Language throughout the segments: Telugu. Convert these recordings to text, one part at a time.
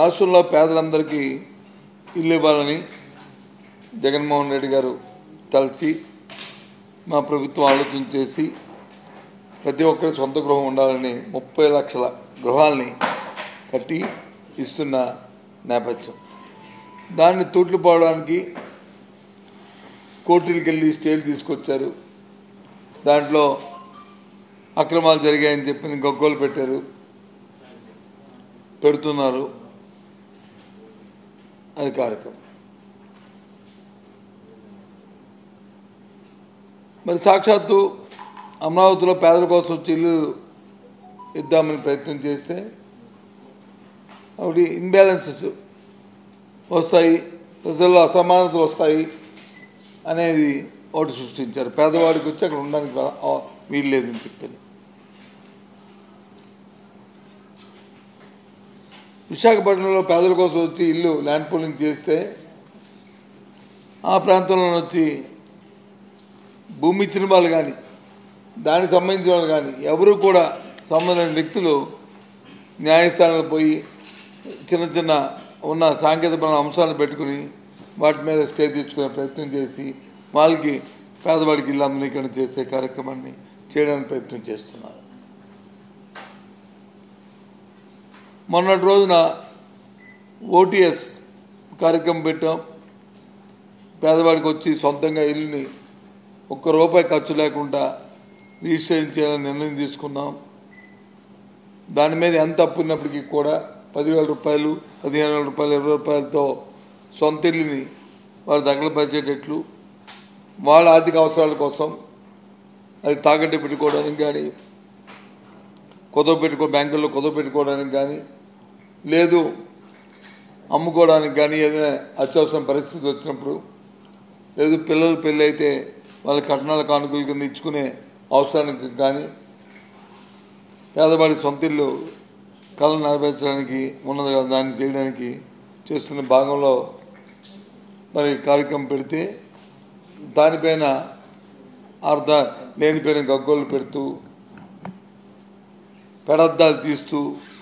రాష్ట్రంలో పేదలందరికీ ఇల్లు ఇవ్వాలని జగన్మోహన్ రెడ్డి గారు తలచి మా ప్రభుత్వం ఆలోచన చేసి ప్రతి ఒక్కరి సొంత గృహం ఉండాలని ముప్పై లక్షల గృహాల్ని కట్టి ఇస్తున్న నేపథ్యం దాన్ని తూట్లు పోవడానికి కోర్టులకు వెళ్ళి స్టేలు తీసుకొచ్చారు దాంట్లో అక్రమాలు జరిగాయని చెప్పి గొగ్గోలు పెట్టారు పెడుతున్నారు అది కార్యక్రమం మరి సాక్షాత్తు అమరావతిలో పేదల కోసం వచ్చి ఇల్లు ఇద్దామని ప్రయత్నం చేస్తే అవి ఇన్బ్యాలెన్సెస్ వస్తాయి ప్రజల్లో అసమానతలు వస్తాయి అనేది ఒకటి సృష్టించారు పేదవాడికి వచ్చి అక్కడ ఉండడానికి వా- ఆ, వీలు లేదని చెప్పని విశాఖపట్నంలో పేదల కోసం వచ్చి ఇల్లు ల్యాండ్ పూలింగ్ చేస్తే ఆ ప్రాంతంలో వచ్చి భూమి ఇచ్చిన వాళ్ళు కానీ దానికి సంబంధించిన వాళ్ళు కానీ ఎవరు కూడా సంబంధించిన వ్యక్తులు న్యాయస్థానాలకు పోయి చిన్న చిన్న ఉన్న సాంకేతికమైన అంశాలను పెట్టుకుని వాటి మీద స్టే తెచ్చుకునే ప్రయత్నం చేసి వాళ్ళకి పేదవాడికి ఇల్లు అందరికీ చేసే కార్యక్రమాన్ని చేయడానికి ప్రయత్నం చేస్తున్నారు మొన్నటి రోజున ఓటీఎస్ కార్యక్రమం పెట్టాం పేదవాడికి వచ్చి సొంతంగా ఇల్లుని ఒక్క రూపాయి ఖర్చు లేకుండా రిజిస్ట్రేషన్ చేయాలని నిర్ణయం తీసుకున్నాం దాని మీద ఎంత అప్పు ఉన్నప్పటికీ కూడా పదివేల రూపాయలు పదిహేను వేల రూపాయలు ఇరవై రూపాయలతో సొంత ఇల్లుని వాళ్ళు దగలపరిచేటట్లు వాళ్ళ ఆర్థిక అవసరాల కోసం అది తాకట్టు పెట్టుకోవడానికి కానీ కుదవ పెట్టుకో బ్యాంకుల్లో కుదవ పెట్టుకోవడానికి కానీ లేదు అమ్ముకోవడానికి కానీ ఏదైనా అత్యవసరం పరిస్థితి వచ్చినప్పుడు లేదు పిల్లలు పెళ్ళి అయితే వాళ్ళ కట్నాల కానుకల కింద ఇచ్చుకునే అవసరానికి కానీ పేదవాడి సొంత ఇల్లు కళ నెరవేర్చడానికి ఉన్నది కదా దాన్ని చేయడానికి చేస్తున్న భాగంలో మరి కార్యక్రమం పెడితే దానిపైన అర్ధ లేనిపైన గగ్గోలు పెడుతూ పెడద్దాలు తీస్తూ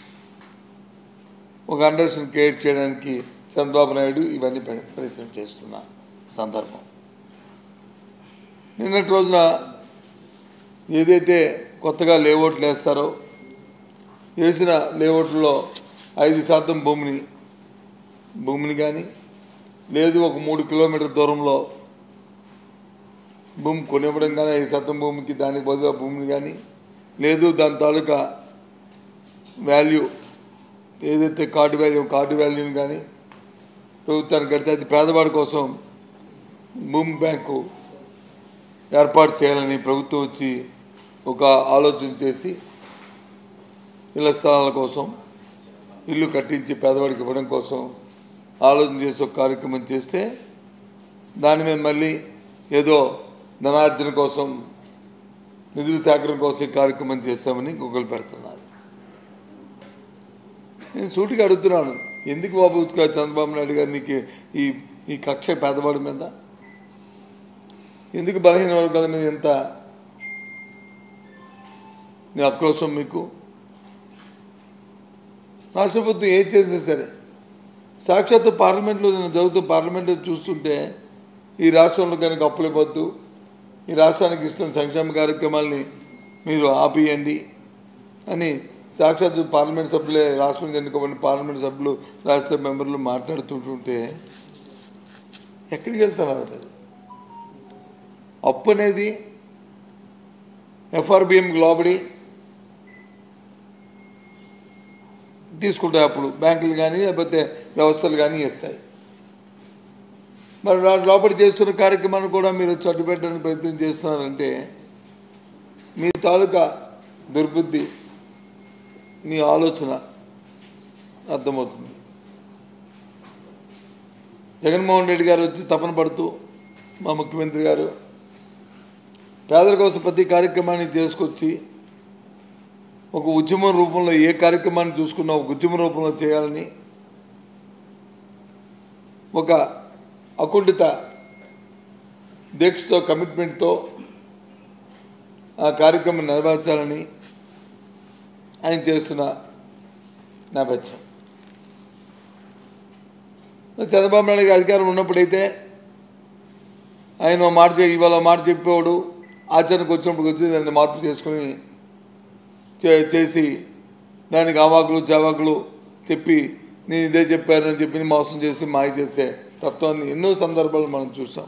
ఒక అండర్స్టాండ్ క్రియేట్ చేయడానికి చంద్రబాబు నాయుడు ఇవన్నీ ప్ర- ప్రయత్నం చేస్తున్న సందర్భం నిన్నటి రోజున ఏదైతే కొత్తగా లేఅవుట్లు వేస్తారో వేసిన లేఅవుట్లో ఐదు శాతం భూమిని భూమిని కానీ లేదు ఒక మూడు కిలోమీటర్ దూరంలో భూమి కొనివ్వడం కానీ ఐదు శాతం భూమికి దానికి బదులుగా భూమిని కానీ లేదు దాని తాలూకా వాల్యూ ఏదైతే కార్డు వాల్యూ కార్డు వాల్యూని కానీ ప్రభుత్వానికి కడితే అది పేదవాడి కోసం భూమి బ్యాంకు ఏర్పాటు చేయాలని ప్రభుత్వం వచ్చి ఒక ఆలోచన చేసి ఇళ్ల స్థలాల కోసం ఇల్లు కట్టించి పేదవాడికి ఇవ్వడం కోసం ఆలోచన చేసి ఒక కార్యక్రమం చేస్తే దాని మీద మళ్ళీ ఏదో ధనార్జన కోసం నిధుల సేకరణ కోసం ఈ కార్యక్రమం చేస్తామని గూగుల్ పెడుతున్నారు నేను సూటిగా అడుగుతున్నాను ఎందుకు బాబు ఉత్కా చంద్రబాబు నాయుడు గారు నీకు ఈ ఈ కక్ష పేదవాడి మీద ఎందుకు బలహీన వర్గాల మీద ఎంత నీ ఆక్రోశం మీకు రాష్ట్ర ప్రభుత్వం ఏం చేసినా సరే సాక్షాత్తు పార్లమెంట్లో నేను జరుగుతూ పార్లమెంట్లో చూస్తుంటే ఈ రాష్ట్రంలో కనుక అప్పులు ఇవ్వద్దు ఈ రాష్ట్రానికి ఇస్తున్న సంక్షేమ కార్యక్రమాల్ని మీరు ఆపియండి అని సాక్షాత్తు పార్లమెంట్ సభ్యులే రాష్ట్రం ఎన్నుకోబడిన పార్లమెంట్ సభ్యులు రాజ్యసభ మెంబర్లు మాట్లాడుతుంటుంటే ఎక్కడికి వెళ్తున్నారు మీరు అప్పు అనేది ఎఫ్ఆర్బిఎంకి లోబడి తీసుకుంటాయి అప్పుడు బ్యాంకులు కానీ లేకపోతే వ్యవస్థలు కానీ ఇస్తాయి మరి వాటి లోపల చేస్తున్న కార్యక్రమాన్ని కూడా మీరు చట్టు పెట్టడానికి ప్రయత్నం చేస్తున్నారంటే మీ తాలూకా దుర్బుద్ధి మీ ఆలోచన అర్థమవుతుంది జగన్మోహన్ రెడ్డి గారు వచ్చి తపన పడుతూ మా ముఖ్యమంత్రి గారు పేదల కోసం ప్రతి కార్యక్రమాన్ని చేసుకొచ్చి ఒక ఉద్యమం రూపంలో ఏ కార్యక్రమాన్ని చూసుకున్నా ఒక ఉద్యమ రూపంలో చేయాలని ఒక అకుంఠిత దీక్షతో కమిట్మెంట్తో ఆ కార్యక్రమం నెరవేర్చాలని ఆయన చేస్తున్న నేపథ్యం చంద్రబాబు నాయుడు అధికారం ఉన్నప్పుడైతే ఆయన ఓ మాట చెప్పి ఇవాళ ఓ మాట చెప్పేవాడు ఆచరణకు వచ్చినప్పుడు వచ్చి దాన్ని మార్పు చేసుకుని చే- చేసి దానికి అవాకులు చవాకులు చెప్పి నేను ఇదే చెప్పానని చెప్పి మోసం చేసి మాయ చేసే తత్వాన్ని ఎన్నో సందర్భాలు మనం చూసాం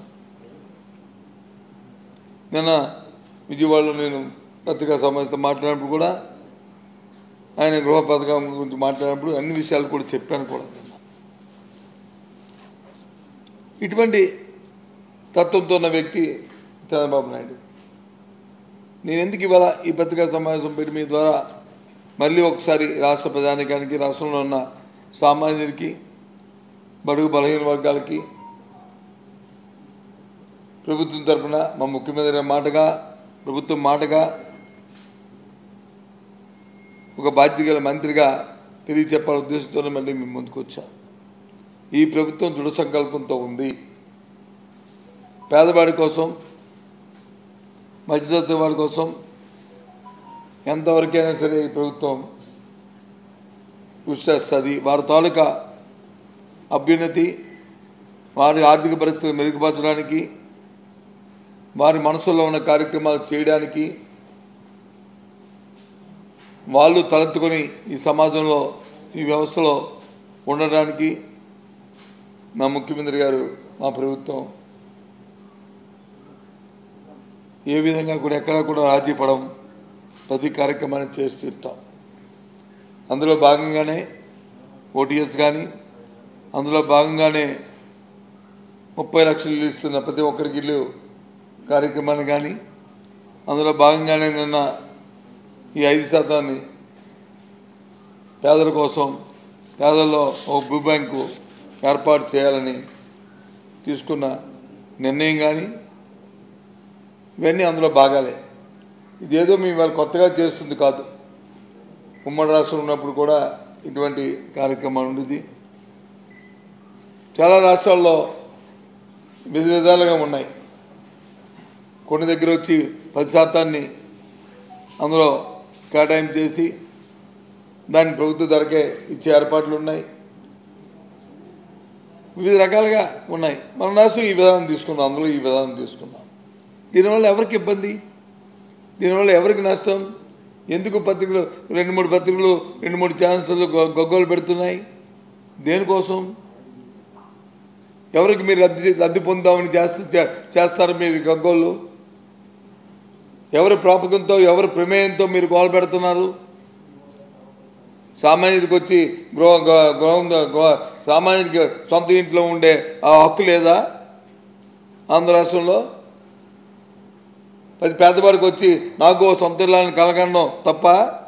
నిన్న విజయవాడలో నేను పత్రికా సమావేశంతో మాట్లాడినప్పుడు కూడా ఆయన గృహ పథకం గురించి మాట్లాడినప్పుడు అన్ని విషయాలు కూడా చెప్పాను కూడా నిన్న. ఇటువంటి తత్వంతో ఉన్న వ్యక్తి చంద్రబాబు నాయుడు నేను ఎందుకు ఇవాళ ఈ పత్రికా సమావేశం పెట్టి మీ ద్వారా మళ్ళీ ఒకసారి రాష్ట్ర ప్రజానికానికి రాష్ట్రంలో ఉన్న సామాన్యుడికి బడుగు బలహీన వర్గాలకి ప్రభుత్వం తరపున మా ముఖ్యమంత్రి గారి మాటగా ప్రభుత్వం మాటగా ఒక బాధ్యత గల మంత్రిగా తెలియచెప్పాల ఉద్దేశంతో మళ్ళీ మేము ముందుకు వచ్చాం ఈ ప్రభుత్వం దృఢ సంకల్పంతో ఉంది పేదవాడి కోసం మధ్యతరగతి వాడి కోసం ఎంతవరకైనా సరే ఈ ప్రభుత్వం కృషి చేస్తుంది వారి తాలూకా అభ్యున్నతి వారి ఆర్థిక పరిస్థితులు మెరుగుపరచడానికి వారి మనసులో ఉన్న కార్యక్రమాలు చేయడానికి వాళ్ళు తలెత్తుకొని ఈ సమాజంలో ఈ వ్యవస్థలో ఉండడానికి మా ముఖ్యమంత్రి గారు మా ప్రభుత్వం ఏ విధంగా కూడా ఎక్కడా కూడా రాజీ పడం ప్రతి కార్యక్రమాన్ని చేసి తీరుతాం అందులో భాగంగానే ఓటీఎస్ కానీ అందులో భాగంగానే ముప్పై లక్షలు ఇల్లు ఇస్తున్న ప్రతి ఒక్కరికి ఇల్లు కార్యక్రమాన్ని కానీ అందులో భాగంగానే నిన్న ఈ ఐదు శాతాన్ని పేదల కోసం పేదల్లో ఒక భూ బ్యాంకు ఏర్పాటు చేయాలని తీసుకున్న నిర్ణయం కానీ ఇవన్నీ అందులో భాగాలే ఇదేదో మేము ఇవాళ కొత్తగా చేస్తుంది కాదు ఉమ్మడి రాష్ట్రం ఉన్నప్పుడు కూడా ఇటువంటి కార్యక్రమాలు ఉండేది చాలా రాష్ట్రాల్లో వివిధ విధాలుగా ఉన్నాయి కొన్ని దగ్గర వచ్చి పది శాతాన్ని అందులో కేటాయింపు చేసి దాన్ని ప్రభుత్వ ధరకే ఇచ్చే ఏర్పాట్లు ఉన్నాయి వివిధ రకాలుగా ఉన్నాయి మన రాష్ట్రం ఈ విధానం తీసుకుందాం అందులో ఈ విధానం తీసుకుందాం దీనివల్ల ఎవరికి ఇబ్బంది దీనివల్ల ఎవరికి నష్టం ఎందుకు పత్రికలు రెండు మూడు పత్రికలు రెండు మూడు ఛానల్స్లో గొగ్గోలు పెడుతున్నాయి దేనికోసం ఎవరికి మీరు లబ్ధి లబ్ధి పొందామని చేస్తే చేస్తారు మీరు ఈ గగ్గోళ్ళు ఎవరి ప్రాపకంతో ఎవరి ప్రమేయంతో మీరు గోల పెడుతున్నారు సామాన్యుడికి వచ్చి గృహ గృహ- గృహం గృహ- సామాన్యుడికి సొంత ఇంట్లో ఉండే ఆ హక్కు లేదా ఆంధ్ర రాష్ట్రంలో పది పేదవాడికి వచ్చి నాకు ఓ సొంత ఇల్లాన్ని కలగడం తప్ప